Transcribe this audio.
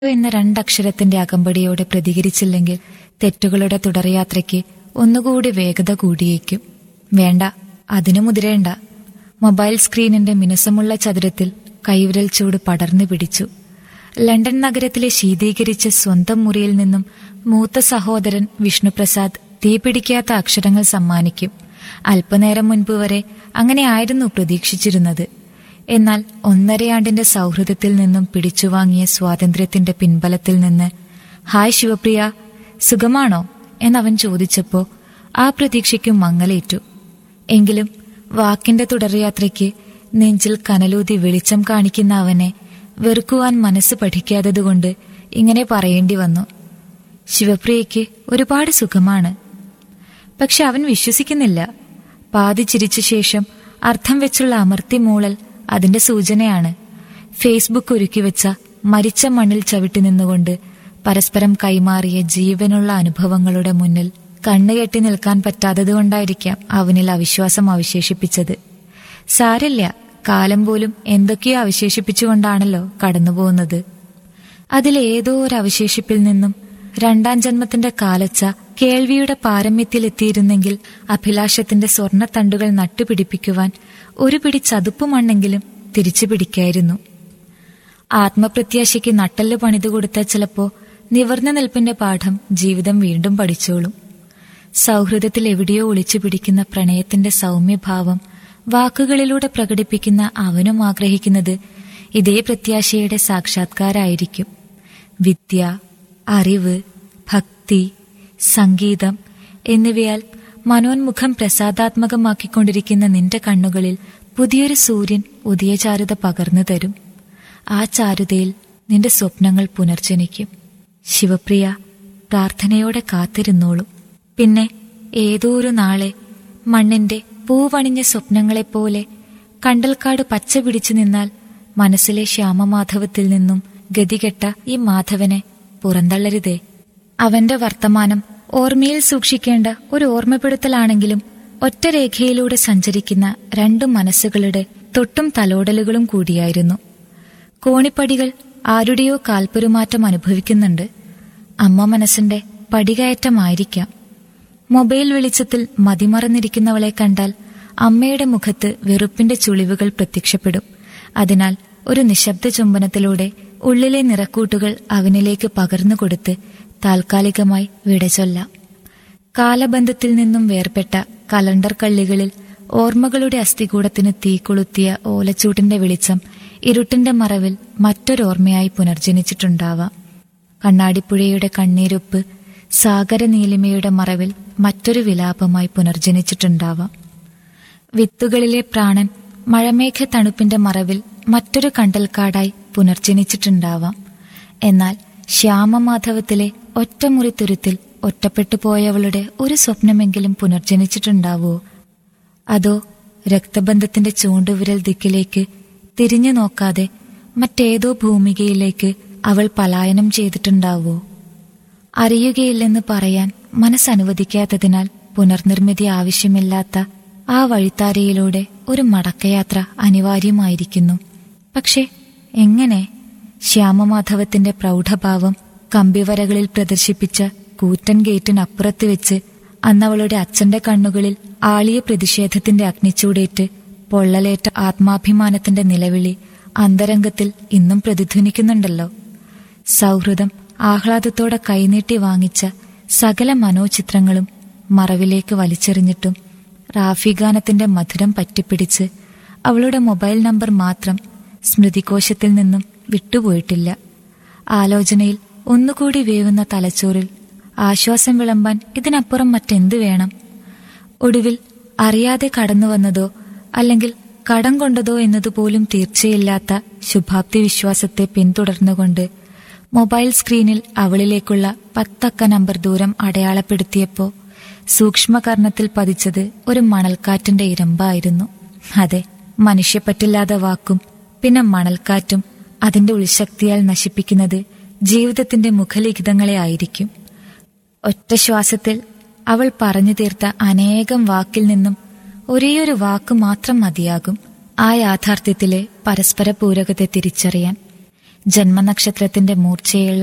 എന്ന രണ്ടക്ഷരത്തിന്റെ അകമ്പടിയോടെ പ്രതികരിച്ചില്ലെങ്കിൽ തെറ്റുകളുടെ തുടർയാത്രയ്ക്ക് ഒന്നുകൂടി വേഗത കൂടിയേക്കും വേണ്ട അതിനു മുതിരേണ്ട മൊബൈൽ സ്ക്രീനിന്റെ മിനുസമുള്ള ചതുരത്തിൽ കൈവിരൽ ചൂട് പടർന്നു പിടിച്ചു ലണ്ടൻ നഗരത്തിലെ ശീതീകരിച്ച സ്വന്തം മുറിയിൽ നിന്നും മൂത്ത സഹോദരൻ വിഷ്ണുപ്രസാദ് തീപിടിക്കാത്ത അക്ഷരങ്ങൾ സമ്മാനിക്കും അല്പനേരം മുൻപ് വരെ അങ്ങനെ ആയിരുന്നു പ്രതീക്ഷിച്ചിരുന്നത് എന്നാൽ ഒന്നരയാണ്ടിന്റെ സൗഹൃദത്തിൽ നിന്നും പിടിച്ചുവാങ്ങിയ സ്വാതന്ത്ര്യത്തിന്റെ പിൻബലത്തിൽ നിന്ന് ഹായ് ശിവപ്രിയ സുഖമാണോ എന്നവൻ ചോദിച്ചപ്പോ ആ പ്രതീക്ഷയ്ക്കും മങ്ങലേറ്റു എങ്കിലും വാക്കിന്റെ തുടർയാത്രയ്ക്ക് നെഞ്ചിൽ കനലൂതി വെളിച്ചം കാണിക്കുന്ന അവനെ വെറുക്കുവാൻ മനസ്സ് പഠിക്കാത്തതുകൊണ്ട് ഇങ്ങനെ പറയേണ്ടി വന്നു ശിവപ്രിയയ്ക്ക് ഒരുപാട് സുഖമാണ് പക്ഷെ അവൻ വിശ്വസിക്കുന്നില്ല പാതി ചിരിച്ച ശേഷം അർത്ഥം വെച്ചുള്ള അമർത്തി മൂളൽ അതിന്റെ സൂചനയാണ് ഫേസ്ബുക്ക് ഒരുക്കി വെച്ച മരിച്ച മണ്ണിൽ ചവിട്ടി നിന്നുകൊണ്ട് പരസ്പരം കൈമാറിയ ജീവനുള്ള അനുഭവങ്ങളുടെ മുന്നിൽ കണ്ണുകെട്ടി നിൽക്കാൻ പറ്റാത്തതുകൊണ്ടായിരിക്കാം അവനിൽ അവിശ്വാസം അവശേഷിപ്പിച്ചത് സാരല്ല കാലം പോലും എന്തൊക്കെയോ അവശേഷിപ്പിച്ചുകൊണ്ടാണല്ലോ കടന്നുപോകുന്നത് അതിലേതോ ഒരു അവശേഷിപ്പിൽ നിന്നും രണ്ടാം ജന്മത്തിന്റെ കാലച്ച കേൾവിയുടെ പാരമ്യത്തിലെത്തിയിരുന്നെങ്കിൽ അഭിലാഷത്തിന്റെ സ്വർണത്തണ്ടുകൾ നട്ടുപിടിപ്പിക്കുവാൻ ഒരു പിടി ചതുപ്പ് മണ്ണെങ്കിലും തിരിച്ചു പിടിക്കായിരുന്നു ആത്മപ്രത്യാശയ്ക്ക് നട്ടല് പണിതു കൊടുത്ത ചിലപ്പോ നിവർന്ന നിൽപ്പിന്റെ പാഠം ജീവിതം വീണ്ടും പഠിച്ചോളും സൗഹൃദത്തിൽ എവിടെയോ ഒളിച്ചു പിടിക്കുന്ന പ്രണയത്തിന്റെ സൗമ്യഭാവം വാക്കുകളിലൂടെ പ്രകടിപ്പിക്കുന്ന അവനും ആഗ്രഹിക്കുന്നത് ഇതേ പ്രത്യാശയുടെ സാക്ഷാത്കാരായിരിക്കും വിദ്യ അറിവ് ഭക്തി സംഗീതം എന്നിവയാൽ മനോന്മുഖം പ്രസാദാത്മകമാക്കിക്കൊണ്ടിരിക്കുന്ന നിന്റെ കണ്ണുകളിൽ പുതിയൊരു സൂര്യൻ ഉദയചാരുത പകർന്നു തരും ആ ചാരുതയിൽ നിന്റെ സ്വപ്നങ്ങൾ പുനർജനിക്കും ശിവപ്രിയ പ്രാർത്ഥനയോടെ കാത്തിരുന്നോളൂ പിന്നെ ഏതോ ഒരു നാളെ മണ്ണിന്റെ പൂവണിഞ്ഞ സ്വപ്നങ്ങളെപ്പോലെ കണ്ടൽക്കാട് പച്ച പിടിച്ചു നിന്നാൽ മനസ്സിലെ ശ്യാമമാധവത്തിൽ നിന്നും ഗതികെട്ട ഈ മാധവനെ പുറന്തള്ളരുതേ അവന്റെ വർത്തമാനം ഓർമ്മയിൽ സൂക്ഷിക്കേണ്ട ഒരു ഓർമ്മപ്പെടുത്തലാണെങ്കിലും ഒറ്റ രേഖയിലൂടെ സഞ്ചരിക്കുന്ന രണ്ടു മനസ്സുകളുടെ തൊട്ടും തലോടലുകളും കൂടിയായിരുന്നു കോണിപ്പടികൾ ആരുടെയോ കാൽപ്പെരുമാറ്റം അനുഭവിക്കുന്നുണ്ട് അമ്മ മനസ്സിന്റെ പടികയറ്റമായിരിക്കാം മൊബൈൽ വെളിച്ചത്തിൽ മതിമറന്നിരിക്കുന്നവളെ കണ്ടാൽ അമ്മയുടെ മുഖത്ത് വെറുപ്പിന്റെ ചുളിവുകൾ പ്രത്യക്ഷപ്പെടും അതിനാൽ ഒരു നിശബ്ദ ചുംബനത്തിലൂടെ ഉള്ളിലെ നിറക്കൂട്ടുകൾ അവനിലേക്ക് പകർന്നു കൊടുത്ത് താൽക്കാലികമായി വിടചൊല്ലാം കാലബന്ധത്തിൽ നിന്നും വേർപെട്ട കലണ്ടർ കള്ളികളിൽ ഓർമ്മകളുടെ അസ്ഥികൂടത്തിന് തീ കൊളുത്തിയ ഓലച്ചൂട്ടിന്റെ വെളിച്ചം ഇരുട്ടിന്റെ മറവിൽ മറ്റൊരോർമ്മയായി പുനർജനിച്ചിട്ടുണ്ടാവാം കണ്ണാടിപ്പുഴയുടെ കണ്ണീരൊപ്പ് സാഗര നീലിമയുടെ മറവിൽ മറ്റൊരു വിലാപമായി പുനർജനിച്ചിട്ടുണ്ടാവാം വിത്തുകളിലെ പ്രാണൻ മഴമേഘ തണുപ്പിന്റെ മറവിൽ മറ്റൊരു കണ്ടൽക്കാടായി പുനർജനിച്ചിട്ടുണ്ടാവാം എന്നാൽ ശ്യാമമാധവത്തിലെ ഒറ്റമുറി തുരുത്തിൽ ഒറ്റപ്പെട്ടു പോയവളുടെ ഒരു സ്വപ്നമെങ്കിലും പുനർജനിച്ചിട്ടുണ്ടാവോ അതോ രക്തബന്ധത്തിന്റെ ചൂണ്ടുവിരൽ ദിക്കിലേക്ക് തിരിഞ്ഞു നോക്കാതെ മറ്റേതോ ഭൂമികയിലേക്ക് അവൾ പലായനം ചെയ്തിട്ടുണ്ടാവോ അറിയുകയില്ലെന്ന് പറയാൻ മനസ്സനുവദിക്കാത്തതിനാൽ പുനർനിർമ്മിതി ആവശ്യമില്ലാത്ത ആ വഴിത്താരയിലൂടെ ഒരു മടക്കയാത്ര അനിവാര്യമായിരിക്കുന്നു പക്ഷെ എങ്ങനെ ശ്യാമമാധവത്തിന്റെ പ്രൗഢഭാവം കമ്പിവരകളിൽ പ്രദർശിപ്പിച്ച കൂറ്റൻ ഗേറ്റിനപ്പുറത്ത് വെച്ച് അന്നവളുടെ അച്ഛന്റെ കണ്ണുകളിൽ ആളിയ പ്രതിഷേധത്തിന്റെ അഗ്നിച്ചൂടേറ്റ് പൊള്ളലേറ്റ ആത്മാഭിമാനത്തിന്റെ നിലവിളി അന്തരംഗത്തിൽ ഇന്നും പ്രതിധ്വനിക്കുന്നുണ്ടല്ലോ സൗഹൃദം ആഹ്ലാദത്തോടെ കൈനീട്ടി വാങ്ങിച്ച സകല മനോചിത്രങ്ങളും മറവിലേക്ക് വലിച്ചെറിഞ്ഞിട്ടും റാഫിഗാനത്തിന്റെ മധുരം പറ്റിപ്പിടിച്ച് അവളുടെ മൊബൈൽ നമ്പർ മാത്രം സ്മൃതികോശത്തിൽ നിന്നും വിട്ടുപോയിട്ടില്ല ആലോചനയിൽ ഒന്നുകൂടി വേവുന്ന തലച്ചോറിൽ ആശ്വാസം വിളമ്പാൻ ഇതിനപ്പുറം മറ്റെന്ത് വേണം ഒടുവിൽ അറിയാതെ കടന്നു വന്നതോ അല്ലെങ്കിൽ കടം കൊണ്ടതോ എന്നതുപോലും തീർച്ചയില്ലാത്ത ശുഭാപ്തി വിശ്വാസത്തെ പിന്തുടർന്നുകൊണ്ട് മൊബൈൽ സ്ക്രീനിൽ അവളിലേക്കുള്ള പത്തക്ക നമ്പർ ദൂരം അടയാളപ്പെടുത്തിയപ്പോ സൂക്ഷ്മകർണത്തിൽ പതിച്ചത് ഒരു മണൽക്കാറ്റിന്റെ ഇരമ്പായിരുന്നു അതെ മനുഷ്യപ്പറ്റില്ലാതെ വാക്കും പിന്നെ മണൽക്കാറ്റും അതിന്റെ ഉൾശക്തിയാൽ നശിപ്പിക്കുന്നത് ജീവിതത്തിന്റെ മുഖലിഖിതങ്ങളെ ആയിരിക്കും ഒറ്റ ശ്വാസത്തിൽ അവൾ പറഞ്ഞു തീർത്ത അനേകം വാക്കിൽ നിന്നും ഒരേയൊരു വാക്ക് മാത്രം മതിയാകും ആ യാഥാർത്ഥ്യത്തിലെ പരസ്പര പൂരകത്തെ തിരിച്ചറിയാൻ ജന്മനക്ഷത്രത്തിന്റെ മൂർച്ചയുള്ള